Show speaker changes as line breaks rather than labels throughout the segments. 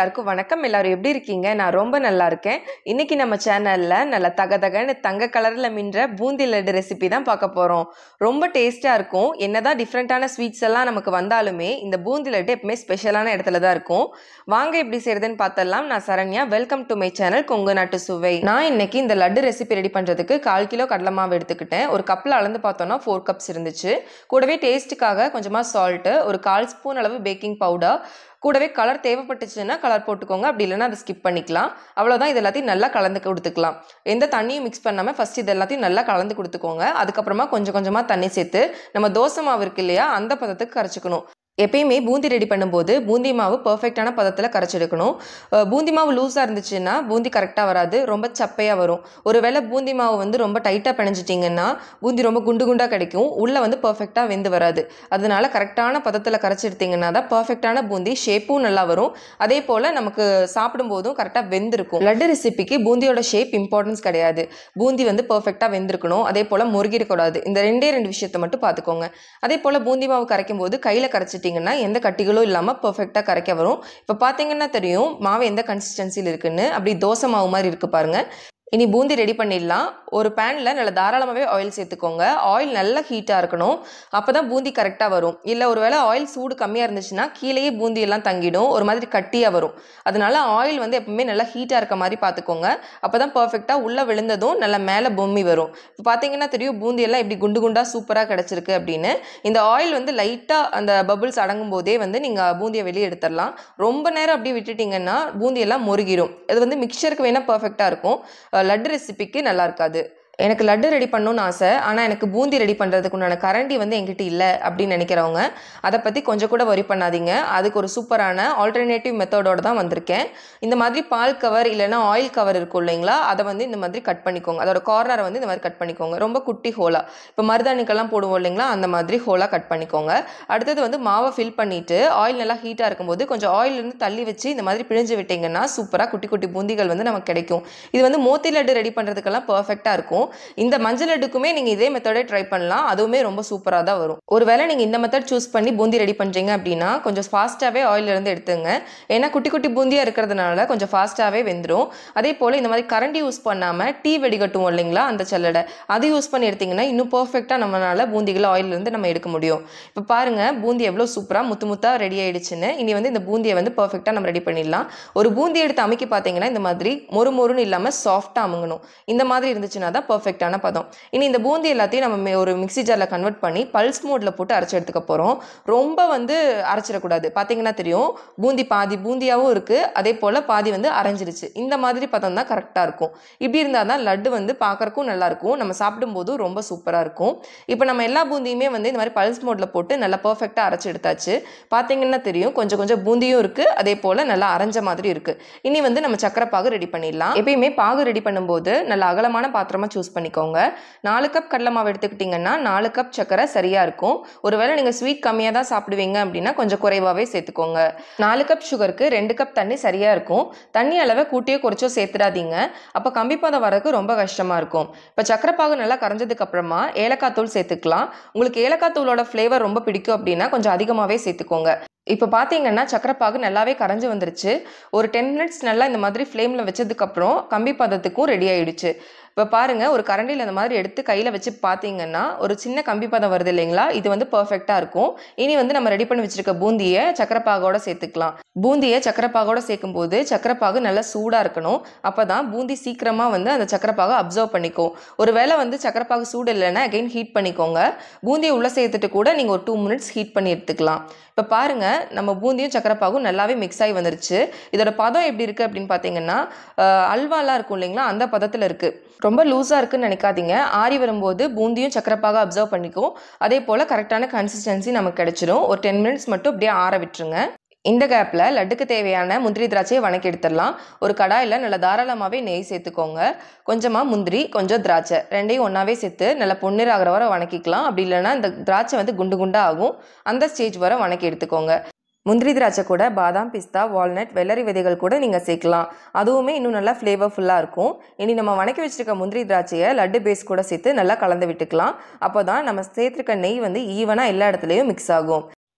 எல்லாருக்கும் வணக்கம் எல்லாரும் எப்படி இருக்கீங்க நான் ரொம்ப நல்லா இருக்கேன் இன்னைக்கு நம்ம சேனல்ல நல்ல தக தகன்னு தங்க கலர்ல மின்ற பூந்தி லட்டு ரெசிபி தான் பார்க்க போறோம் ரொம்ப டேஸ்டா இருக்கும் என்னதான் டிஃப்ரெண்டான ஸ்வீட்ஸ் எல்லாம் நமக்கு வந்தாலுமே இந்த பூந்தி லட்டு எப்பவுமே ஸ்பெஷலான இடத்துல தான் இருக்கும் வாங்க எப்படி செய்யறதுன்னு பார்த்தலாம் நான் Saranya welcome to my channel Kongu Nattu Suvai நான் இன்னைக்கு இந்த லட்டு ரெசிபி ரெடி பண்றதுக்கு கால் கிலோ கடலை மாவு எடுத்துக்கிட்டேன் ஒரு கப்பில் அளந்து பார்த்தோம்னா ஃபோர் கப்ஸ் இருந்துச்சு கூடவே டேஸ்ட்டுக்காக கொஞ்சமாக சால்ட்டு ஒரு கால் ஸ்பூன் அளவு பேக்கிங் பவுடர் கூடவே கலர் தேவைப்பட்டுச்சுன்னா கலர் போட்டுக்கோங்க அப்படி இல்லைன்னா அதை ஸ்கிப் பண்ணிக்கலாம் அவ்வளோதான் இது எல்லாத்தையும் நல்லா கலந்து கொடுத்துக்கலாம் எந்த தண்ணியும் மிக்ஸ் பண்ணாமல் ஃபஸ்ட் இது எல்லாத்தையும் நல்லா கலந்து கொடுத்துக்கோங்க அதுக்கப்புறமா கொஞ்சம் கொஞ்சமாக தண்ணி சேர்த்து நம்ம தோசை மாவு இருக்கு இல்லையா அந்த பதத்துக்கு கரைச்சிக்கணும் எப்பயுமே பூந்தி ரெடி பண்ணும்போது பூந்தி மாவு பர்ஃபெக்டான பதத்தில் கரைச்செடுக்கணும் அஹ் பூந்தி மாவு லூஸாக இருந்துச்சுன்னா பூந்தி கரெக்டாக வராது ரொம்ப சப்பையாக வரும் ஒருவேளை பூந்தி மாவு வந்து ரொம்ப டைட்டாக பிணைஞ்சிட்டிங்கன்னா பூந்தி ரொம்ப குண்டு குண்டாக கிடைக்கும் உள்ளே வந்து பர்ஃபெக்டாக வெந்து வராது அதனால கரெக்டான பதத்தில் கரைச்சி எடுத்தீங்கன்னா தான் பர்ஃபெக்டான பூந்தி ஷேப்பும் நல்லா வரும் அதே போல் நமக்கு சாப்பிடும்போதும் கரெக்டாக வெந்திருக்கும் லட்டு ரெசிபிக்கு பூந்தியோட ஷேப் இம்பார்ட்டன்ஸ் கிடையாது பூந்தி வந்து பர்ஃபெக்டாக வெந்திருக்கணும் அதே போல் முருகிடக்கூடாது இந்த ரெண்டே ரெண்டு விஷயத்தை மட்டும் பார்த்துக்கோங்க அதே போல் பூந்தி மாவு கரைக்கும் போது கையில் கரைச்சிட்டிங்கன்னா எந்த கட்டிகளும் இல்லாமல் பர்ஃபெக்டாக கரைக்க வரும் இப்போ பார்த்தீங்கன்னா தெரியும் மாவு எந்த கன்சிஸ்டன்சியில் இருக்குன்னு அப்படி தோசை மாவு மாதிரி இருக்குது பாருங்கள் இனி பூந்தி ரெடி பண்ணிடலாம் ஒரு பேனில் நல்லா தாராளமாகவே ஆயில் சேர்த்துக்கோங்க ஆயில் நல்லா ஹீட்டாக இருக்கணும் அப்போ தான் பூந்தி கரெக்டாக வரும் இல்லை ஒரு வேளை ஆயில் சூடு கம்மியாக இருந்துச்சுன்னா கீழேயே பூந்தி எல்லாம் தங்கிடும் ஒரு மாதிரி கட்டியாக வரும் அதனால ஆயில் வந்து எப்பவுமே நல்லா ஹீட்டாக இருக்க மாதிரி பார்த்துக்கோங்க அப்போ தான் பர்ஃபெக்டாக உள்ளே விழுந்ததும் நல்லா மேலே பொம்மி வரும் இப்போ பார்த்தீங்கன்னா தெரியும் பூந்தி எல்லாம் இப்படி குண்டு குண்டாக சூப்பராக கிடச்சிருக்கு அப்படின்னு இந்த ஆயில் வந்து லைட்டாக அந்த பபுள்ஸ் அடங்கும் போதே வந்து நீங்கள் பூந்தியை வெளியே எடுத்துடலாம் ரொம்ப நேரம் அப்படியே விட்டுட்டிங்கன்னா பூந்தி எல்லாம் முருகிரும் இது வந்து மிக்சருக்கு வேணால் பர்ஃபெக்டாக இருக்கும் அஹ் லட்டு ரெசிபிக்கு நல்லா இருக்காது எனக்கு லட்டு ரெடி பண்ணணும்னு ஆசை ஆனால் எனக்கு பூந்தி ரெடி பண்ணுறதுக்கு உண்டான கரண்டி வந்து என்கிட்ட இல்லை அப்படின்னு நினைக்கிறவங்க அதை பற்றி கொஞ்சம் கூட வரி பண்ணாதீங்க அதுக்கு ஒரு சூப்பரான ஆல்டர்னேட்டிவ் மெத்தடோட தான் வந்திருக்கேன் இந்த மாதிரி பால் கவர் இல்லைன்னா ஆயில் கவர் இருக்கும் இல்லைங்களா அதை வந்து இந்த மாதிரி கட் பண்ணிக்கோங்க அதோட கார்னரை வந்து இந்த மாதிரி கட் பண்ணிக்கோங்க ரொம்ப குட்டி ஹோலாக இப்போ மருதாணிக்கெல்லாம் போடுவோம் இல்லைங்களா அந்த மாதிரி ஹோலாக கட் பண்ணிக்கோங்க அடுத்தது வந்து மாவை ஃபில் பண்ணிவிட்டு ஆயில் நல்லா ஹீட்டாக இருக்கும்போது கொஞ்சம் ஆயில் இருந்து தள்ளி வச்சு இந்த மாதிரி பிழிஞ்சு விட்டிங்கன்னா சூப்பராக குட்டி குட்டி பூந்திகள் வந்து நமக்கு கிடைக்கும் இது வந்து மோத்தி லட்டு ரெடி பண்ணுறதுக்கெல்லாம் பர்ஃபெக்டாக இருக்கும் இந்த மஞ்சள் லட்டுக்குமே நீங்கள் இதே மெத்தடே ட்ரை பண்ணலாம் அதுவுமே ரொம்ப சூப்பராக தான் வரும் ஒருவேளை நீங்கள் இந்த மெத்தட் சூஸ் பண்ணி பூந்தி ரெடி பண்ணுறீங்க அப்படின்னா கொஞ்சம் ஃபாஸ்ட்டாகவே இருந்து எடுத்துங்க ஏன்னா குட்டி குட்டி பூந்தியாக இருக்கிறதுனால கொஞ்சம் ஃபாஸ்ட்டாகவே வெந்துடும் அதே போல் இந்த மாதிரி கரண்டி யூஸ் பண்ணாமல் டீ வெடிகட்டுவோம் இல்லைங்களா அந்த சல்லடை அது யூஸ் பண்ணி எடுத்திங்கன்னா இன்னும் பர்ஃபெக்டாக நம்மளால் பூந்திகளை ஆயிலிருந்து நம்ம எடுக்க முடியும் இப்போ பாருங்கள் பூந்தி எவ்வளோ சூப்பராக முத்து முத்தாக ரெடி ஆயிடுச்சுன்னு இனி வந்து இந்த பூந்தியை வந்து பர்ஃபெக்டாக நம்ம ரெடி பண்ணிடலாம் ஒரு பூந்தி எடுத்து அமைக்கி பார்த்தீங்கன்னா இந்த மாதிரி மொறு மொறுன்னு இல்லாமல் சாஃப்டாக அமுங்கணும் இந்த மாதிரி இருந்துச்சுன்னா தான் பர்ஃபெக்டான பதம் இனி இந்த பூந்தி எல்லாத்தையும் நம்ம மே- ஒரு மிக்ஸி ஜாரில் கன்வெர்ட் பண்ணி பல்ஸ் மோடில் போட்டு அரைச்சி எடுத்துக்க போகிறோம் ரொம்ப வந்து அரைச்சிடக்கூடாது பார்த்தீங்கன்னா தெரியும் பூந்தி பாதி பூந்தியாகவும் இருக்குது அதே போல் பாதி வந்து அரைஞ்சிருச்சு இந்த மாதிரி பதம் தான் கரெக்டாக இருக்கும் இப்படி இருந்தால் தான் லட்டு வந்து பார்க்கறக்கும் நல்லாயிருக்கும் நம்ம சாப்பிடும்போதும் ரொம்ப சூப்பராக இருக்கும் இப்போ நம்ம எல்லா பூந்தியுமே வந்து இந்த மாதிரி பல்ஸ் மோடில் போட்டு நல்லா பர்ஃபெக்டாக அரைச்சி எடுத்தாச்சு பார்த்தீங்கன்னா தெரியும் கொஞ்சம் கொஞ்சம் பூந்தியும் இருக்குது அதே போல் நல்லா அரைஞ்ச மாதிரி இருக்குது இனி வந்து நம்ம சக்கரை பாகு ரெடி பண்ணிடலாம் எப்பயுமே பாகு ரெடி பண்ணும்போது நல்ல அகலமான பாத்திரமா சூஸ் பண்ணிக்கோங்க நாலு கப் கடலை மாவு எடுத்துக்கிட்டிங்கன்னா நாலு கப் சக்கரை சரியாக இருக்கும் ஒருவேளை நீங்கள் ஸ்வீட் கம்மியாக தான் சாப்பிடுவீங்க அப்படின்னா கொஞ்சம் குறைவாகவே சேர்த்துக்கோங்க நாலு கப் சுகருக்கு ரெண்டு கப் தண்ணி சரியாக இருக்கும் தண்ணி அளவை கூட்டியோ குறைச்சோ சேர்த்துடாதீங்க அப்போ கம்பிப்பதம் வரதுக்கு ரொம்ப கஷ்டமாக இருக்கும் இப்போ சக்கரை பாகு நல்லா கரைஞ்சதுக்கு அப்புறமா ஏலக்காய் தூள் சேர்த்துக்கலாம் உங்களுக்கு ஏலக்காய் தூளோட ஃப்ளேவர் ரொம்ப பிடிக்கும் அப்படின்னா கொஞ்சம் அதிகமாகவே சேர்த்துக்கோங்க இப்போ பார்த்தீங்கன்னா சக்கரைப்பாகு நல்லாவே கரைஞ்சு வந்துருச்சு ஒரு டென் மினிட்ஸ் நல்லா இந்த மாதிரி ஃப்ளேமில் வச்சதுக்கப்புறம் கம்பி பதத்துக்கும் ரெடி ஆயிடுச்சு இப்போ பாருங்கள் ஒரு கரண்டியில் இந்த மாதிரி எடுத்து கையில் வச்சு பார்த்தீங்கன்னா ஒரு சின்ன கம்பி பதம் வருது இல்லைங்களா இது வந்து பர்ஃபெக்டாக இருக்கும் இனி வந்து நம்ம ரெடி பண்ணி வச்சிருக்க பூந்தியை சக்கரைப்பாகோட சேர்த்துக்கலாம் பூந்தியை சக்கரைப்பாகோட சேர்க்கும்போது சக்கரைப்பாகு நல்லா சூடாக இருக்கணும் அப்போ தான் பூந்தி சீக்கிரமாக வந்து அந்த சக்கரைப்பாகை அப்சர்வ் பண்ணிக்கும் ஒரு வேளை வந்து சக்கரைப்பாகு சூடு இல்லைன்னா அகைன் ஹீட் பண்ணிக்கோங்க பூந்தியை உள்ளே சேர்த்துட்டு கூட நீங்கள் ஒரு டூ மினிட்ஸ் ஹீட் பண்ணி எடுத்துக்கலாம் இப்போ பாருங்க நம்ம பூந்தியும் சக்கரைப்பாகும் நல்லாவே மிக்ஸ் ஆகி வந்துருச்சு இதோட பதம் எப்படி இருக்குது அப்படின்னு பார்த்தீங்கன்னா அஹ், அல்வாலாம் இருக்கும் இல்லைங்களா அந்த பதத்தில் இருக்குது ரொம்ப லூஸாக இருக்குன்னு நினைக்காதீங்க ஆறி வரும்போது பூந்தியும் சக்கரைப்பாக அப்சர்வ் பண்ணிக்கும் அதே போல் கரெக்டான கன்சிஸ்டன்சி நமக்கு கிடைச்சிரும் ஒரு டென் மினிட்ஸ் மட்டும் அப்படியே ஆற விட்டுருங்க இந்த கேப்பில் லட்டுக்கு தேவையான முந்திரி திராட்சையை வணக்கி எடுத்துடலாம் ஒரு கடாயில் நல்லா தாராளமாகவே நெய் சேர்த்துக்கோங்க கொஞ்சமாக முந்திரி கொஞ்சம் திராட்சை ரெண்டையும் ஒன்றாவே சேர்த்து நல்லா பொன்னிற ஆகிற வரை வணக்கிக்கலாம் அப்படி இல்லைன்னா இந்த திராட்சை வந்து குண்டு குண்டா ஆகும் அந்த ஸ்டேஜ் வரை வணக்கி எடுத்துக்கோங்க முந்திரி திராட்சை கூட பாதாம் பிஸ்தா வால்நட் வெள்ளரி விதைகள் கூட நீங்கள் சேர்க்கலாம் அதுவுமே இன்னும் நல்லா ஃப்ளேவர்ஃபுல்லாக இருக்கும் இனி நம்ம வணக்கி வச்சிருக்க முந்திரி திராட்சையை லட்டு பேஸ் கூட சேர்த்து நல்லா கலந்து விட்டுக்கலாம் அப்போ தான் நம்ம சேர்த்துருக்க நெய் வந்து ஈவனாக எல்லா இடத்துலையும் மிக்ஸ் ஆகும்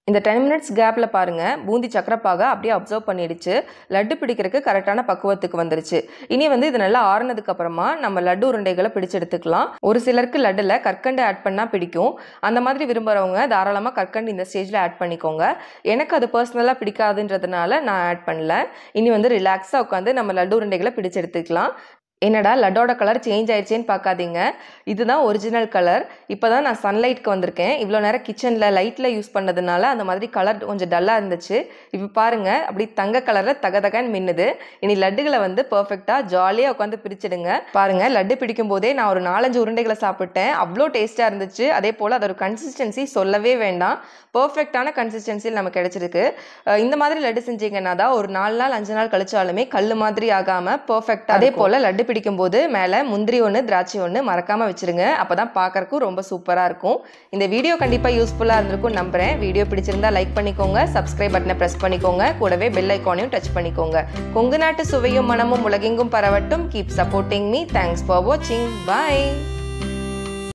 இந்த டென் மினிட்ஸ் கேப்பில் பாருங்கள் பூந்தி சக்கரப்பாக அப்படியே அப்சர்வ் பண்ணிடுச்சு லட்டு பிடிக்கிறதுக்கு கரெக்டான பக்குவத்துக்கு வந்துருச்சு இனி வந்து இது நல்லா ஆறுனதுக்கு அப்புறமா நம்ம லட்டு உருண்டைகளை பிடிச்சு எடுத்துக்கலாம் ஒரு சிலருக்கு லட்டில் கற்கண்டு ஆட் பண்ணால் பிடிக்கும் அந்த மாதிரி விரும்புகிறவங்க தாராளமாக கற்கண்டு இந்த ஸ்டேஜில் ஆட் பண்ணிக்கோங்க எனக்கு அது பர்சனலாக பிடிக்காதுன்றதுனால நான் ஆட் பண்ணல இனி வந்து ரிலாக்ஸாக உட்காந்து நம்ம லட்டு உருண்டைகளை பிடிச்சு எடுத்துக்கலாம் என்னடா லட்டோட கலர் சேஞ்ச் ஆயிடுச்சேன்னு பார்க்காதீங்க இதுதான் ஒரிஜினல் கலர் இப்போ தான் நான் சன்லைட்க்கு வந்திருக்கேன் இவ்வளோ நேரம் கிச்சனில் லைட்டில் யூஸ் பண்ணதுனால அந்த மாதிரி கலர் கொஞ்சம் டல்லாக இருந்துச்சு இப்போ பாருங்கள் அப்படி தங்க கலரில் தகதகன்னு மின்னுது இனி லட்டுகளை வந்து பர்ஃபெக்டாக ஜாலியாக உட்காந்து பிரிச்சிடுங்க பாருங்கள் லட்டு பிடிக்கும் போதே நான் ஒரு நாலஞ்சு உருண்டைகளை சாப்பிட்டேன் அவ்வளோ டேஸ்ட்டாக இருந்துச்சு அதே போல் அதோட கன்சிஸ்டன்சி சொல்லவே வேண்டாம் பர்ஃபெக்டான கன்சிஸ்டன்சியில் நமக்கு கிடைச்சிருக்கு அஹ் இந்த மாதிரி லட்டு செஞ்சீங்கன்னா தான் ஒரு நாலு நாள் அஞ்சு நாள் கழிச்சாலுமே கல் மாதிரி ஆகாமல் பர்ஃபெக்டாக அதே போல் லட்டு பிடிக்கும் போது மேலே முந்திரி ஒன்று திராட்சை ஒன்று மறக்காமல் வச்சிருங்க அப்போ தான் பார்க்கறக்கும் ரொம்ப சூப்பராக இருக்கும் இந்த வீடியோ கண்டிப்பாக யூஸ்ஃபுல்லாக இருந்திருக்கும் நம்புறேன் வீடியோ பிடிச்சிருந்தா லைக் பண்ணிக்கோங்க சப்ஸ்கிரைப் பட்டனை ப்ரெஸ் பண்ணிக்கோங்க கூடவே பெல் ஐக்கானையும் டச் பண்ணிக்கோங்க கொங்கு நாட்டு சுவையும் மனமும் உலகெங்கும் பரவட்டும் keep supporting me thanks for வாட்சிங் பாய்